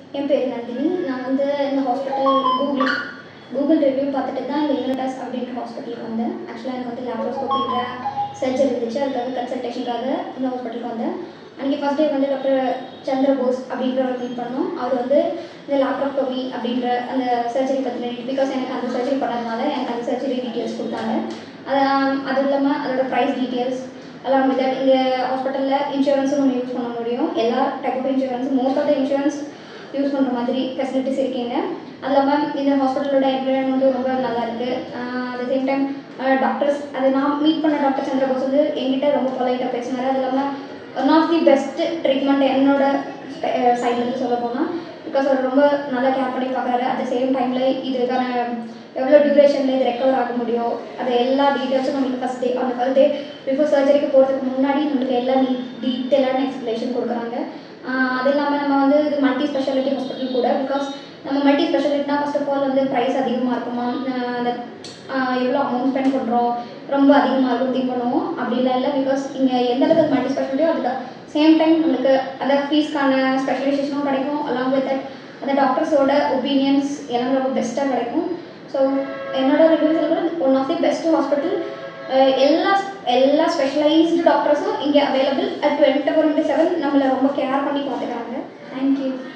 என் பேர் நந்தினி நான் வந்து இந்த ஹாஸ்பிட்டல் கூகுள் கூகுள் ரிவ்யூ பார்த்துட்டு தான் இந்த யூனிடாஸ் அப்படின்ற ஹாஸ்பிட்டலுக்கு வந்தேன் ஆக்சுவலாக எனக்கு வந்து லேப்ரோஸ்கோப்பின்ற சர்ஜரி இருந்துச்சு அதுக்காக கன்சல்டேஷனுக்காக இந்த ஹாஸ்பிட்டலுக்கு வந்தேன் அன்றைக்கி ஃபஸ்ட் டே வந்து டாக்டர் சந்திரபோஸ் அப்படின்றவர் மீட் பண்ணோம் அவர் வந்து இந்த லேப்ரோஸ்கோபி அப்படின்ற அந்த சர்ஜரி பற்றின பிகாஸ் எனக்கு அந்த சர்ஜரி பண்ணதுனால எனக்கு அந்த சர்ஜரி டீட்டெயில்ஸ் கொடுத்தாங்க அது அதுவும் இல்லாமல் அதோட ப்ரைஸ் டீட்டெயில்ஸ் எல்லாம் வித் இந்த ஹாஸ்பிட்டலில் இன்சூரன்ஸும் நம்ம யூஸ் பண்ண முடியும் எல்லா type of insurance most of the insurance use பண்ணுற மாதிரி ஃபெசிலிட்டிஸ் இருக்கீங்க அது இல்லாமல் இந்த ஹாஸ்பிட்டலோட என்விரான்மெண்ட்டும் ரொம்ப நல்லா இருக்குது அட் சேம் டைம் டாக்டர்ஸ் அது நான் மீட் பண்ண டாக்டர் சந்திரபோஸ் வந்து என்கிட்ட ரொம்ப பொலைட்டாக பேசினார் அது இல்லாமல் one of the best treatment என்னோட சைட்லேருந்து சொல்ல போனால் பிகாஸ் அவர் ரொம்ப நல்லா கேர் பண்ணி பார்க்குறாரு அட் த சேம் டைமில் இதுக்கான எவ்வளோ டியூரேஷனில் இது ரெக்கவர் ஆக முடியும் அது எல்லா டீட்டெயில்ஸும் நம்மளுக்கு ஃபஸ்ட் டே அந்த ஃபஸ்ட் டே பிஃபோர் சர்ஜரிக்கு போகிறதுக்கு முன்னாடி நம்மளுக்கு எல்லா நீ டீட்டெயிலான எக்ஸ்ப்ளனேஷன் கொடுக்குறாங்க அது இல்லாமல் நம்ம வந்து இது மல்டி ஸ்பெஷாலிட்டி ஹாஸ்பிட்டல் கூட பிகாஸ் நம்ம மல்டி ஸ்பெஷாலிட்டினா ஃபர்ஸ்ட் ஆஃப் ஆல் வந்து ப்ரைஸ் அதிகமாக இருக்குமா அந்த எவ்வளோ அமௌண்ட் ஸ்பெண்ட் பண்ணுறோம் ரொம்ப அதிகமாக இருக்கும் திங்க் பண்ணுவோம் அப்படிலாம் இல்லை பிகாஸ் இங்கே எந்த அளவுக்கு மல்டி ஸ்பெஷாலிட்டியோ அதுக்கு சேம் டைம் நம்மளுக்கு அந்த ஃபீஸ்க்கான ஸ்பெஷலைசேஷனும் கிடைக்கும் அலாங் வித் தட் அந்த டாக்டர்ஸோட ஒப்பீனியன்ஸ் எல்லாமே ரொம்ப பெஸ்ட்டாக கிடைக்கும் ஸோ என்னோட ரிவ்யூஸில் கூட one of the best hospital எல்லா எல்லா ஸ்பெஷலைஸ்டு டாக்டர்ஸும் இங்கே available at twenty four into seven நம்மளை ரொம்ப கேர் பண்ணி பார்த்துக்கிறாங்க தேங்க்யூ